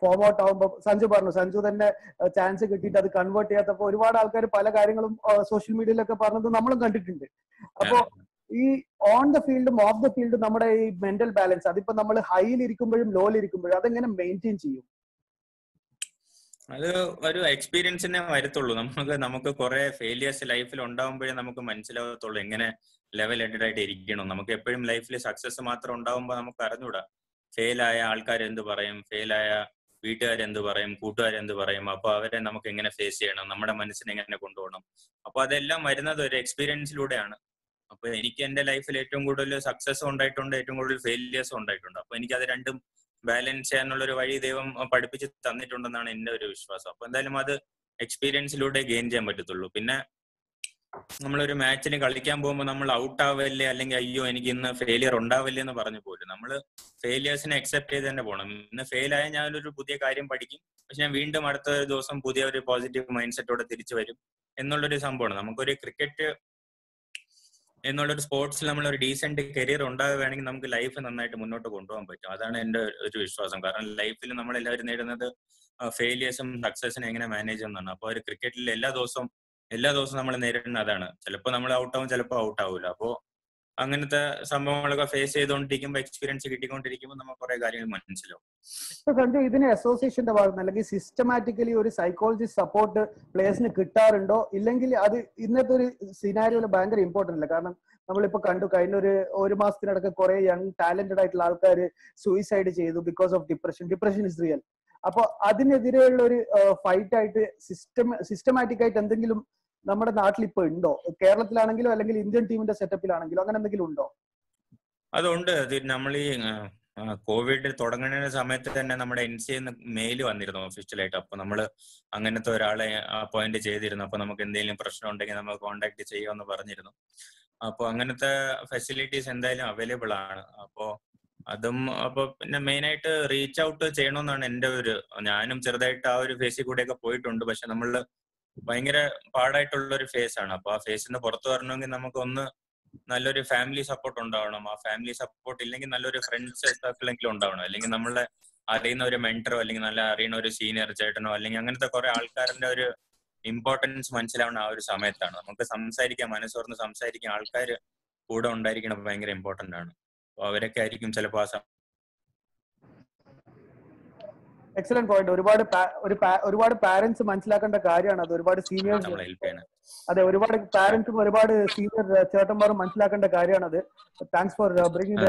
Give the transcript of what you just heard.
form out ആവുമ്പോൾ സഞ്ജു പറഞ്ഞു സഞ്ജു തന്നെ ചാൻസ് കിട്ടിയിട്ട് അത് കൺവേർട്ട് ചെയ്യാത്തപ്പോ ഒരുപാട് ആൾക്കാർ പല കാര്യങ്ങളും സോഷ്യൽ മീഡിയയിലൊക്കെ പറഞ്ഞത് നമ്മളും കണ്ടിട്ടുണ്ട് അപ്പോ ഈ ഓൺ ദ ഫീൽഡും ഓഫ് ദ ഫീൽഡും നമ്മുടെ ഈ മെന്റൽ ബാലൻസ് അതിപ്പോ നമ്മൾ ഹൈയിൽ ഇരിക്കുമ്പോഴും ലോയിൽ ഇരിക്കുമ്പോഴും അതെങ്ങനെ മെയിൻറ്റെയിൻ ചെയ്യും അത് ഒരു എക്സ്പീരിയൻസിനെ വരത്തുള്ളൂ നമുക്ക് നമുക്ക് കുറെ ഫെയിലിയേഴ്സ് ലൈഫിൽ ഉണ്ടാവുമ്പോഴേ നമുക്ക് മനസ്സിലാവത്തുള്ളൂ എങ്ങനെ ലെവൽ ഹെഡഡ് ആയിട്ട് ഇരിക്കണം നമുക്ക് എപ്പോഴും ലൈഫിൽ സക്സസ് മാത്രം ഉണ്ടാവുമ്പോൾ നമുക്ക് അറിഞ്ഞൂടാ ഫെയിലായ ആൾക്കാർ എന്ത് പറയും ഫെയിലായ വീട്ടുകാരെന്ത് പറയും കൂട്ടുകാരെന്ത് പറയും അപ്പൊ അവരെ നമുക്ക് എങ്ങനെ ഫേസ് ചെയ്യണം നമ്മുടെ മനസ്സിനെ എങ്ങനെ കൊണ്ടുപോകണം അപ്പൊ അതെല്ലാം വരുന്നത് ഒരു എക്സ്പീരിയൻസിലൂടെയാണ് അപ്പൊ എനിക്ക് എന്റെ ലൈഫിൽ ഏറ്റവും കൂടുതൽ സക്സസ് ഉണ്ടായിട്ടുണ്ട് ഏറ്റവും കൂടുതൽ ഫെയിലിയേഴ്സും ഉണ്ടായിട്ടുണ്ട് അപ്പൊ എനിക്ക് അത് രണ്ടും ബാലൻസ് ചെയ്യാനുള്ള ഒരു വഴി ദൈവം പഠിപ്പിച്ച് തന്നിട്ടുണ്ടെന്നാണ് എന്റെ ഒരു വിശ്വാസം അപ്പൊ എന്തായാലും അത് എക്സ്പീരിയൻസിലൂടെ ഗെയിൻ ചെയ്യാൻ പറ്റത്തുള്ളൂ പിന്നെ നമ്മളൊരു മാച്ചിന് കളിക്കാൻ പോകുമ്പോൾ നമ്മൾ ഔട്ട് ആവല്ലേ അല്ലെങ്കിൽ അയ്യോ എനിക്ക് ഇന്ന് ഫെയിലിയർ ഉണ്ടാവില്ലേ എന്ന് പറഞ്ഞു പോലും നമ്മൾ ഫെയിലിയേഴ്സിനെ അക്സെപ്റ്റ് ചെയ്ത് തന്നെ പോകണം ഇന്ന് ഫെയിൽ ആയാൽ ഞാനൊരു പുതിയ കാര്യം പഠിക്കും പക്ഷെ ഞാൻ വീണ്ടും അടുത്ത ദിവസം പുതിയ ഒരു പോസിറ്റീവ് മൈൻഡ് സെറ്റോടെ തിരിച്ചു വരും എന്നുള്ളൊരു സംഭവമാണ് നമുക്കൊരു ക്രിക്കറ്റ് എന്നുള്ളൊരു സ്പോർട്സിൽ നമ്മൾ ഒരു ഡീസെന്റ് കരിയർ ഉണ്ടാവുകയാണെങ്കിൽ നമുക്ക് ലൈഫ് നന്നായിട്ട് മുന്നോട്ട് കൊണ്ടുപോകാൻ പറ്റും അതാണ് എന്റെ ഒരു വിശ്വാസം കാരണം ലൈഫിൽ നമ്മൾ എല്ലാവരും നേടുന്നത് ഫെയിലിയേഴ്സും സക്സസിനെ എങ്ങനെ മാനേജ് ചെയ്യുന്നതാണ് അപ്പോൾ ഒരു ക്രിക്കറ്റിൽ എല്ലാ ദിവസവും എല്ലാ ദിവസവും നമ്മൾ നേരിടുന്ന അതാണ് ചിലപ്പോൾ നമ്മൾ ഔട്ട് ആവും ചിലപ്പോൾ ഔട്ട് ആവില്ല അപ്പോൾ അങ്ങനത്തെ സംഭവങ്ങളൊക്കെ ഫേസ് ചെയ്തുകൊണ്ടിരിക്കുമ്പോൾ എക്സ്പീരിയൻസ് കിട്ടിക്കൊണ്ടിരിക്കുമ്പോൾ നമുക്ക് കുറെ കാര്യങ്ങൾ മനസ്സിലാവും ഇപ്പൊ സഞ്ജു ഇതിന് അസോസിയേഷന്റെ ഭാഗത്ത് അല്ലെങ്കിൽ സിസ്റ്റമാറ്റിക്കലി ഒരു സൈക്കോളജി സപ്പോർട്ട് പ്ലേയേഴ്സിന് കിട്ടാറുണ്ടോ ഇല്ലെങ്കിൽ അത് ഇന്നത്തെ ഒരു സിനാരിയോയിൽ ഭയങ്കര ഇമ്പോർട്ടന്റ് അല്ല കാരണം നമ്മളിപ്പോ കണ്ടു കഴിഞ്ഞ ഒരു ഒരു മാസത്തിനടക്ക് കുറെ യങ് ടാലന്റഡ് ആയിട്ടുള്ള ആൾക്കാർ സൂയിസൈഡ് ചെയ്തു because of depression depression is real അപ്പൊ അതിനെതിരെയുള്ള ഒരു ഫൈറ്റ് ആയിട്ട് സിസ്റ്റം സിസ്റ്റമാറ്റിക് ആയിട്ട് എന്തെങ്കിലും നമ്മുടെ നാട്ടിൽ ഇപ്പൊ ഉണ്ടോ കേരളത്തിലാണെങ്കിലോ അല്ലെങ്കിൽ ഇന്ത്യൻ ടീമിന്റെ സെറ്റപ്പിലാണെങ്കിലോ അങ്ങനെ എന്തെങ്കിലും ഉണ്ടോ അതുണ്ട് അത് നമ്മൾ ഈ കോവിഡ് തുടങ്ങുന്ന സമയത്ത് തന്നെ നമ്മുടെ എൻ സി എന്ന് മെയിൽ വന്നിരുന്നു ഒഫീഷ്യലായിട്ട് അപ്പൊ നമ്മൾ അങ്ങനത്തെ ഒരാളെ അപ്പോയിന്റ് ചെയ്തിരുന്നു അപ്പൊ നമുക്ക് എന്തെങ്കിലും പ്രശ്നം ഉണ്ടെങ്കിൽ നമുക്ക് കോണ്ടാക്ട് ചെയ്യാമെന്ന് പറഞ്ഞിരുന്നു അപ്പൊ അങ്ങനത്തെ ഫെസിലിറ്റീസ് എന്തായാലും അവൈലബിൾ ആണ് അപ്പോ അതും അപ്പൊ പിന്നെ മെയിൻ ആയിട്ട് റീച്ച് ഔട്ട് ചെയ്യണമെന്നാണ് എന്റെ ഒരു ഞാനും ചെറുതായിട്ട് ആ ഒരു ഫേസിൽ കൂടെയൊക്കെ പോയിട്ടുണ്ട് പക്ഷെ നമ്മൾ ഭയങ്കര പാടായിട്ടുള്ള ഒരു ഫേസ് ആണ് അപ്പൊ ആ ഫേസിൽ നിന്ന് പുറത്തു വരണമെങ്കിൽ നമുക്ക് ഒന്ന് നല്ലൊരു ഫാമിലി സപ്പോർട്ട് ഉണ്ടാവണം ആ ഫാമിലി സപ്പോർട്ട് ഇല്ലെങ്കിൽ നല്ലൊരു ഫ്രണ്ട്സ് സർക്കിളെങ്കിലും ഉണ്ടാവണം അല്ലെങ്കിൽ നമ്മളെ അറിയുന്ന ഒരു മെന്ററോ അല്ലെങ്കിൽ നല്ല അറിയുന്ന ഒരു സീനിയർ ചേട്ടനോ അല്ലെങ്കിൽ അങ്ങനത്തെ കുറെ ആൾക്കാരുടെ ഒരു ഇമ്പോർട്ടൻസ് മനസ്സിലാവുന്ന ആ ഒരു സമയത്താണ് നമുക്ക് സംസാരിക്കാൻ മനസ്സോർന്ന് സംസാരിക്കാൻ ആൾക്കാർ കൂടെ ഉണ്ടായിരിക്കണം ഭയങ്കര ഇമ്പോർട്ടന്റ് ആണ് അപ്പൊ അവരൊക്കെ ആയിരിക്കും ചിലപ്പോൾ ആ എക്സലന്റ് പോയിന്റ് ഒരുപാട് ഒരു ഒരുപാട് പാരന്റ്സ് മനസ്സിലാക്കേണ്ട കാര്യമാണ് അത് ഒരുപാട് സീനിയേഴ്സ് നമ്മളെ ഹെൽപ്പ് ചെയ്യണം അതെ ഒരുപാട് പാരന്റ്സും ഒരുപാട് സീനിയർ ചേട്ടന്മാരും മനസ്സിലാക്കേണ്ട കാര്യമാണ് അത് താങ്ക്സ് ഫോർ ബ്രിങ്ങിങ്